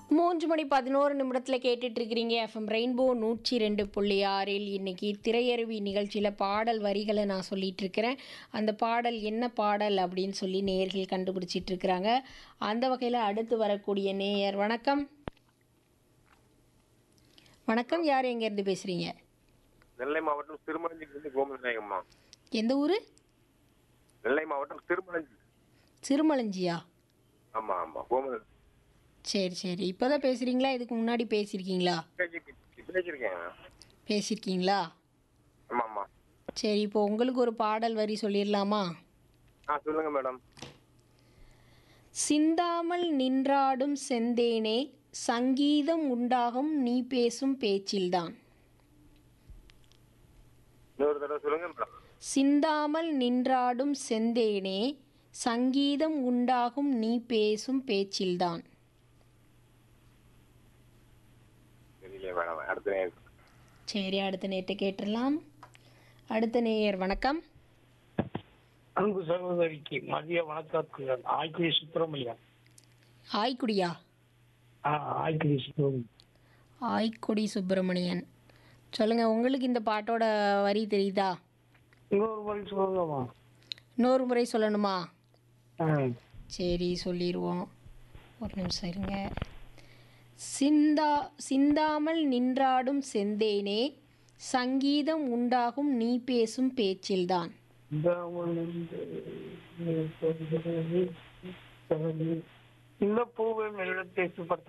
மூன்று மணி பதினோரு நிமிடத்தில் கேட்டுட்டு இருக்கிறீங்க எஃப்எம் ரெயின்போ நூற்றி ரெண்டு புள்ளி ஆறில் இன்னைக்கு திரையருவி நிகழ்ச்சியில் பாடல் வரிகளை நான் சொல்லிட்டு இருக்கிறேன் அந்த பாடல் என்ன பாடல் அப்படின்னு சொல்லி நேயர்கள் கண்டுபிடிச்சிட்டு இருக்கிறாங்க அந்த வகையில் அடுத்து வரக்கூடிய நேயர் வணக்கம் வணக்கம் யார் எங்கேருந்து பேசுகிறீங்க நெல்லை மாவட்டம் திருமலஞ்சிலிருந்து கோமதிநாயகம்மா எந்த ஊர் நெல்லை மாவட்டம் திருமலஞ்சி சிறுமலஞ்சியா ஆமா ஆமா கோமதி சரி சரி இப்போ தான் பேசுகிறீங்களா இதுக்கு முன்னாடி பேசியிருக்கீங்களா பேசியிருக்கேன் பேசியிருக்கீங்களா ஆமா ஆமா சரி இப்போ உங்களுக்கு ஒரு பாடல் வரி சொல்லிடலாமா ஆ சொல்லுங்க மேடம் சிந்தாமல் நின்றாடும் செந்தேனே சங்கீதம் உண்டாகும் நீ பேசும் பேச்சில்தான் இன்னொரு தடவை சொல்லுங்க மேடம் சிந்தாமல் நின்றாடும் செந்தேனே சங்கீதம் உண்டாகும் நீ பேசும் பேச்சில்தான் தெரியல மேடம் அடுத்த நேரம் சரி அடுத்த நேற்று கேட்டுடலாம் அடுத்த நேயர் வணக்கம் அன்பு சகோதரிக்கு மதிய வணக்கத்துடன் ஆய்க்குடி சுப்பிரமணியன் ஆய்க்குடியா ஆ ஆய்க்குடி சுப்பிரமணியன் ஆய்க்குடி சுப்பிரமணியன் சொல்லுங்கள் உங்களுக்கு இந்த பாட்டோட வரி தெரியுதா இன்னொரு முறை சொல்லுங்கம்மா இன்னொரு முறை சொல்லணுமா ஆ சரி சொல்லிடுவோம் ஒரு நிமிஷம் இருங்க சிந்தா சிந்தாமல் நின்றாடும் செந்தேனே சங்கீதம் உண்டாகும் நீ பேசும் பேச்சில்தான் இந்த இந்த பூவை மெல்ல பேசுபடுத்த